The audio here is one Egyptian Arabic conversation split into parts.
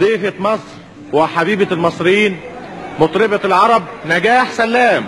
ضيفة مصر وحبيبة المصريين مطربة العرب نجاح سلام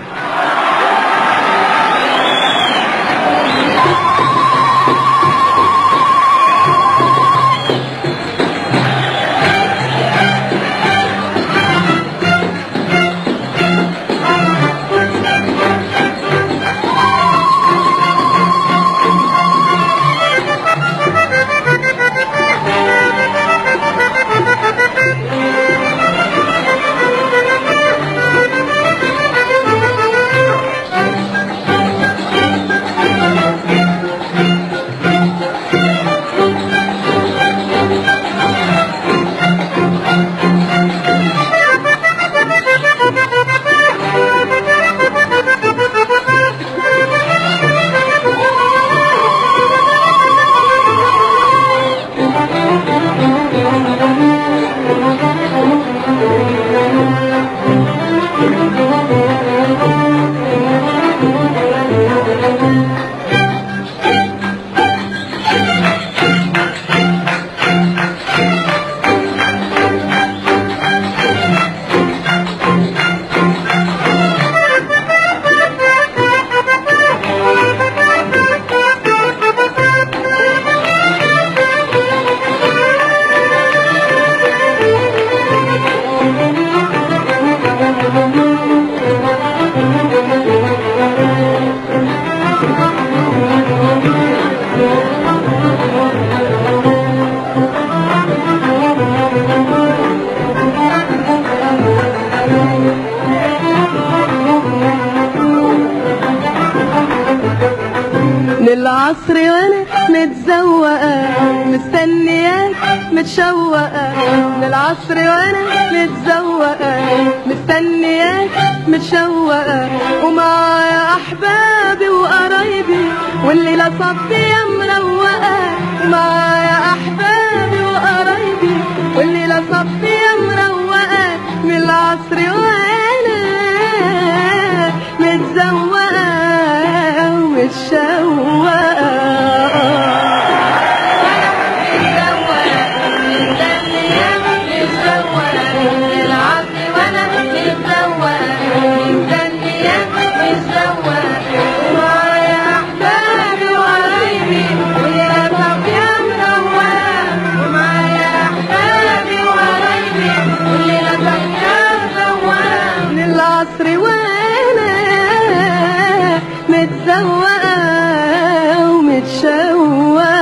للعصر وانا متزوقة مستنياك متشوقة للعصر وانا متزوقة مستنياك متشوقة ومعايا احبابي وقرايبي والليلة صبية مروقة ومعايا احبابي وقرايبي والليلة صبية مروقة من العصر وانا متزوقة ومتشوقة من العصر وانا متزوقة ومتشوقة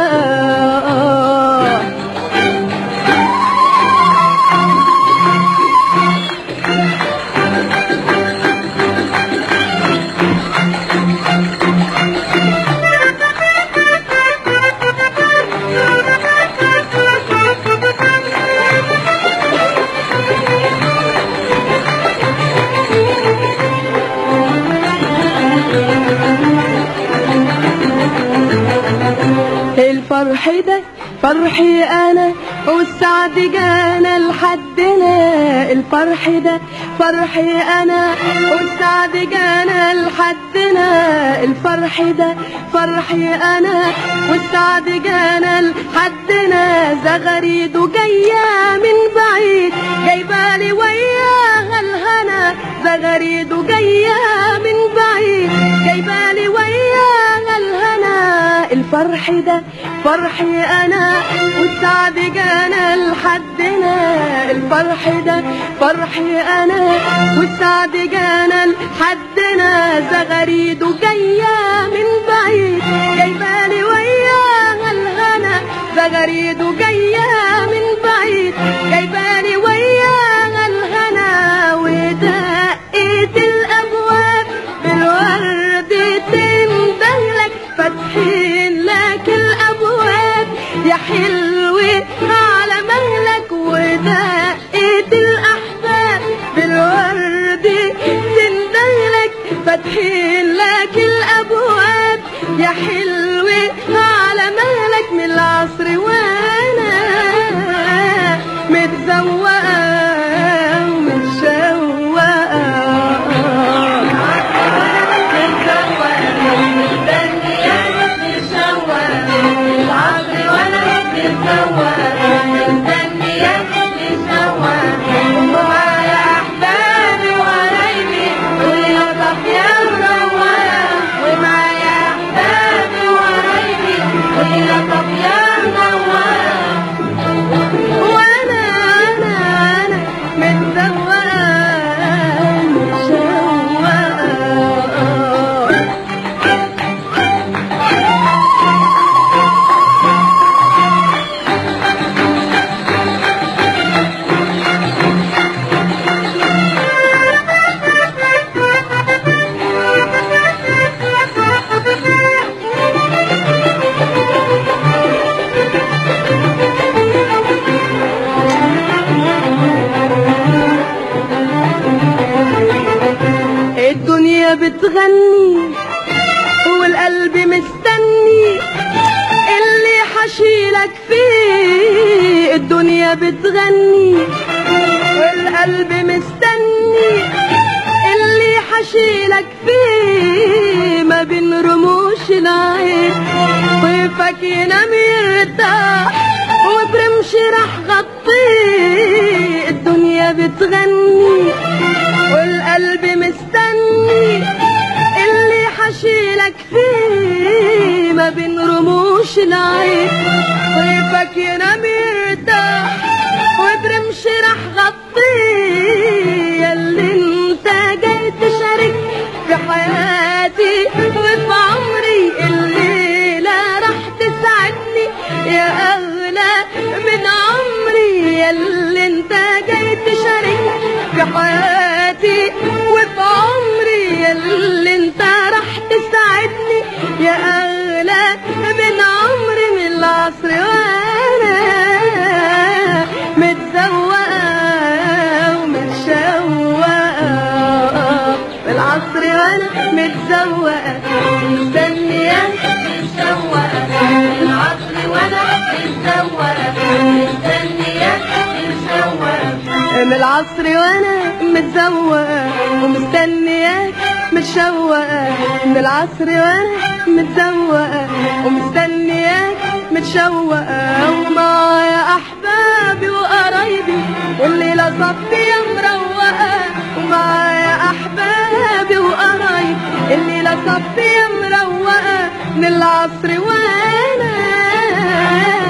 الفرح ده فرحي انا والسعد جانا لحدنا الفرح ده فرحي انا والسعد جانا لحدنا الفرح ده فرحي انا والسعد جانا لحدنا زغريد جايه من بعيد جايبالي وياها الهنا زغريد جايه من بعيد جايبالي وياها الهنا الفرح ده فرحي انا والسعد جانا لحدنا الفرح ده فرحي انا والسعد جانا لحدنا زغريد جايه من بعيد جايبالي وياها الهنا زغريد جايه من بعيد جايبالي وياها الهنا ودقت الابواب بالورد تندهلك فاتحين لك الابواب يا حلو على مهلك ودقت الاحباب بالورد تندهلك فاتحين لك الابواب يا حلو على مهلك من العصر وانا متزوقه ومتشوقه الدنيا بتغني والقلب مستني اللي حشيلك فيه ما بين رموش العين ضيفك ينام يرتاح وبرمش راح غطيه الدنيا بتغني والقلب مستني اللي حشيلك فيه ما بين رموش العين ضيفك ينام يرتاح وبرمش راح غطيه ياللي انت جاي تشارك في حياتي وفي عمري الليلة راح تسعدني يا أغلى من عمري ياللي انت جاي تشارك في حياتي وفي عمري ياللي انت راح تسعدني يا أغلى من عمري من العصر وأنا متزوقة ومتشوقة بالعصر وأنا متزوقة مستنية متشوقة بالعصر وأنا متزوقة مستنية متشوقة من العصر وانا متزوقة ومستنياك متشوقة من العصر وانا متزوقة ومستنياك متشوقة ومعايا احبابي وقرايبي والليلة صفية مروقة ومعايا احبابي وقرايبي الليلة صفية مروقة من العصر وانا